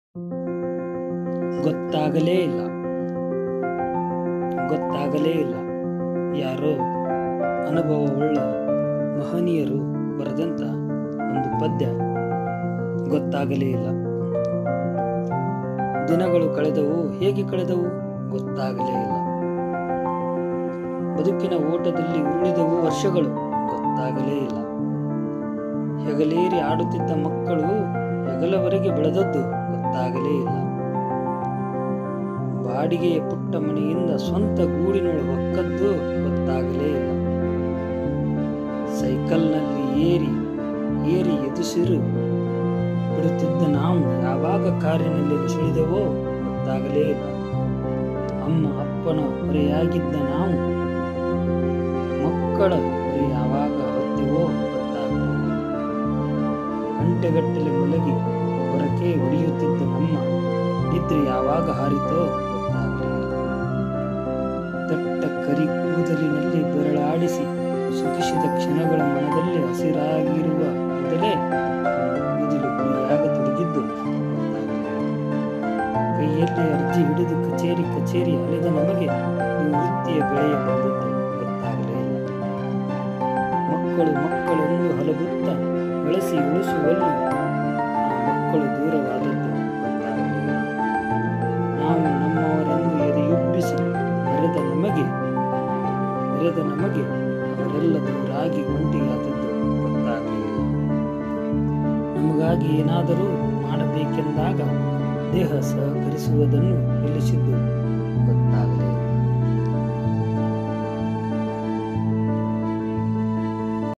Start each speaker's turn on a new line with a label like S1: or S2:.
S1: ಗೊತ್ತಾಗಲೇ ಇಲ್ಲ ಗೊತ್ತಾಗಲೇ ಇಲ್ಲ ಯಾರೋ ಅನುಭವವುಳ್ಳ ಮಹನೀಯರು ಬರೆದಂತ ಒಂದು ಪದ್ಯ ಗೊತ್ತಾಗಲೇ ಇಲ್ಲ ದಿನಗಳು ಕಳೆದವು ಹೇಗೆ ಕಳೆದವು ಗೊತ್ತಾಗಲೇ ಇಲ್ಲ ಬದುಕಿನ ಓಟದಲ್ಲಿ ಉರುಳಿದವು ವರ್ಷಗಳು ಗೊತ್ತಾಗಲೇ ಇಲ್ಲ ಹೆಗಲೇರಿ ಆಡುತ್ತಿದ್ದ ಮಕ್ಕಳು ಹೆಗಲವರೆಗೆ ಬೆಳೆದದ್ದು ಗೊತ್ತಾಗಲೇ ಇಲ್ಲ ಬಾಡಿಗೆಯ ಪುಟ್ಟ ಮನೆಯಿಂದ ಸ್ವಂತ ಗೂಡಿನೊಳ ಹೊಕ್ಕದ್ದು ಗೊತ್ತಾಗಲೇ ಇಲ್ಲ ಸೈಕಲ್ನಲ್ಲಿ ಏರಿ ಏರಿ ಎದುಸಿರು ಬಿಡುತ್ತಿದ್ದ ನಾವು ಯಾವಾಗ ಕಾರಿನಲ್ಲಿ ಸುಳಿದೆವೋ ಗೊತ್ತಾಗಲೇ ಇಲ್ಲ ಅಮ್ಮ ಅಪ್ಪನ ಹೊರೆಯಾಗಿದ್ದ ನಾವು ಮಕ್ಕಳ ಹೊರೆ ಯಾವಾಗ ಹೊತ್ತೆವೋ ಗೊತ್ತಾಗಲೇ ಇಲ್ಲ ಗಂಟೆಗಟ್ಟಲೆ ಮಲಗಿ ಹೊರಕೆ ಹೊಡೆಯುತ್ತಿದ್ದ ನಮ್ಮ ನಿದ್ರೆ ಯಾವಾಗ ಹಾರಿತೋ ಗೊತ್ತಾಗಲೇ ಇಲ್ಲ ದಟ್ಟ ಕರಿ ಕೂದಲಿನಲ್ಲಿ ಬೆರಳಾಡಿಸಿ ಸುಖಿಸಿದ ಕ್ಷಣಗಳ ಮನದಲ್ಲಿ ಹಸಿರಾಗಿರುವ ಮೊದಲೇ ಕೂದಲು ಬಿಳಿಯಾಗತೊಡಗಿದ್ದು ಗೊತ್ತಾಗಲೇ ಇಲ್ಲ. ಕೈಯಲ್ಲಿ ಅರ್ಜಿ ಹಿಡಿದು ಕಚೇರಿ ಕಚೇರಿ ಅಲೆದ ನಮಗೆ ನಿವೃತ್ತಿಯ ಬೆಳೆಯ ಬಂದದ್ದು ಗೊತ್ತಾಗಲೇ ಇಲ್ಲ ಮಕ್ಕಳು ಮಕ್ಕಳೆಂದು ಹಲಬುತ್ತ ಬೆಳೆಸಿ ಉಳಿಸುವಲ್ಲಿ ಆ ಮಕ್ಕಳು ದೂರವಾದದ್ದು ಗೊತ್ತಾಗಲೇ ಇಲ್ಲ ನಾವು ನಮ್ಮವರೆಂದು ಎದೆಯುಬ್ಬಿಸಿ ಮೆರೆದ ನಮಗೆ ಮೆರೆದ ನಮಗೆ ಅವರೆಲ್ಲ ದೂರಾಗಿ ಒಂಟಿಯಾದದ್ದು ಗೊತ್ತಾಗಲಿಲ್ಲ ನಮಗಾಗಿ ಏನಾದರೂ ಮಾಡಬೇಕೆಂದಾಗ ದೇಹ ಸಹಕರಿಸುವುದನ್ನು ನಿಲ್ಲಿಸಿದ್ದು